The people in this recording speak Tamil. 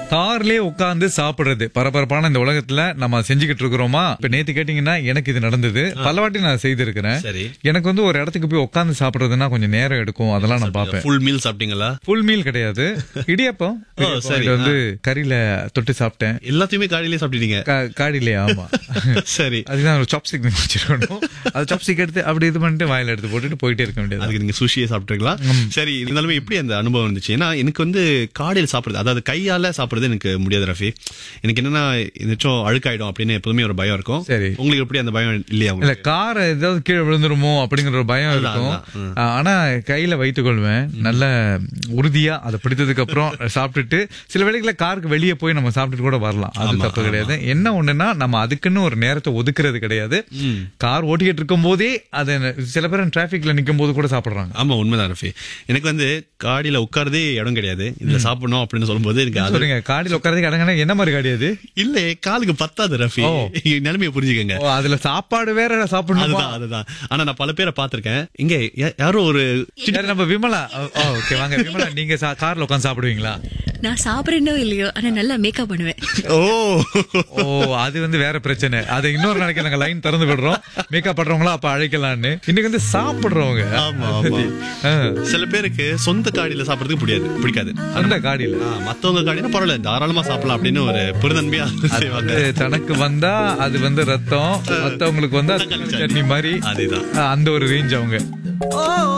கார்லயே உட்கார்ந்து சாப்பிடுறது பரபரப்பான இந்த உலகத்துல நம்ம செஞ்சுக்கிட்டு இருக்கிறோமா இப்ப நேத்து கேட்டீங்கன்னா எனக்கு இது நடந்தது பல வாட்டி நான் செய்திருக்கிறேன் சரி எனக்கு வந்து ஒரு இடத்துக்கு போய் உட்கார்ந்து சாப்பிடுறதுன்னா கொஞ்சம் நேரம் எடுக்கும் அதெல்லாம் நான் பார்ப்பேன் ஃபுல் மீல் சாப்பிட்டீங்களா ஃபுல் மீல் கிடையாது இடியப்பம் இடியப்பம். சரி, இது வந்து கறியில தொட்டு சாப்பிட்டேன் எல்லாத்தையுமே காலையிலே சாப்பிட்டீங்க கா- காடியிலே ஆமா சரி அதுதான் ஒரு சாப்ஸ்டிக் வச்சிருக்கணும் அது சாப்ஸ்டிக் எடுத்து அப்படி இது பண்ணிட்டு வாயில எடுத்து போட்டுட்டு போயிட்டே இருக்க வேண்டியது அதுக்கு நீங்க சுஷியே சாப்பிட்டுருக்கலாம் சரி இருந்தாலுமே எப்படி அந்த அனுபவம் இருந்துச்சு ஏன்னா எனக்கு வந்து காடையில் சாப்பிடுறது அதாவது கையால சாப்பிடுறது எனக்கு முடியாது ரஃபி எனக்கு என்னன்னா ஏதாச்சும் அழுக்காயிடும் அப்படின்னு எப்போதுமே ஒரு பயம் இருக்கும் சரி. உங்களுக்கு எப்படி அந்த பயம் இல்லையா இல்ல உங்களுக்கு காரை ஏதாவது கீழே விழுந்துருமோ அப்படிங்கிற ஒரு பயம் இருக்கும் அதான், ஆ, ஆனா கையில வைத்துக் கொள்வேன் நல்ல உறுதியா அதை பிடித்ததுக்கு அப்புறம் சாப்பிட்டுட்டு சில வேளைகள்ல காருக்கு வெளியே போய் நம்ம சாப்பிட்டுட்டு கூட வரலாம் அது தப்பு கிடையாது என்ன ஒண்ணுன்னா நம்ம அதுக்குன்னு ஒரு நேரத்தை ஒதுக்குறது கிடையாது கார் ஓட்டிக்கிட்டு இருக்கும் போதே அதை சில பேர் டிராபிக்ல நிக்கும் போது கூட சாப்பிடுறாங்க ஆமா உண்மைதான் ரஃபி எனக்கு வந்து காடியில உட்காரதே இடம் கிடையாது இதுல சாப்பிடணும் அப்படின்னு சொல்லும்போது எனக்கு அது சொல்லுங்க காடியில் உட்காரதுக்கு அடங்கினா என்ன மாதிரி காடி அது இல்ல காலுக்கு பத்தாது ரஃபி நிலைமையை புரிஞ்சுக்கங்க ஓ, அதுல சாப்பாடு வேற சாப்பிடணுமா அதுதான் அதுதான் ஆனா நான் பல பேரை பார்த்திருக்கேன் இங்க யா- யாரோ ஒரு சரி, நம்ம விமலா ஓகே வாங்க விமலா நீங்க சா- கார்ல உட்காந்து சாப்பிடுவீங்களா நான் சாப்பிடறேனோ இல்லையோ ஆனா நல்லா மேக்கப் பண்ணுவேன் ஓ ஓ அது வந்து வேற பிரச்சனை அதை இன்னொரு நாளைக்கு நாங்க லைன் திறந்து விடுறோம் மேக்கப் பண்றவங்களா அப்ப அழைக்கலாம்னு இன்னைக்கு வந்து சாப்பிடுறவங்க ஆமா ஆமா ஆ, சில பேருக்கு சொந்த காடியில சாப்பிடுறதுக்கு பிடிக்காது பிடிக்காது அந்த காடியில ஆ, மத்தவங்க காடினா பரவாயில்ல தாராளமா சாப்பிடலாம் அப்படின்னு ஒரு பெருந்தன்மையா செய்வாங்க அது தனக்கு வந்தா அது வந்து ரத்தம் மத்தவங்களுக்கு வந்து அது சட்னி மாதிரி அதேதான் ஆ, அந்த ஒரு ரேஞ்ச் அவங்க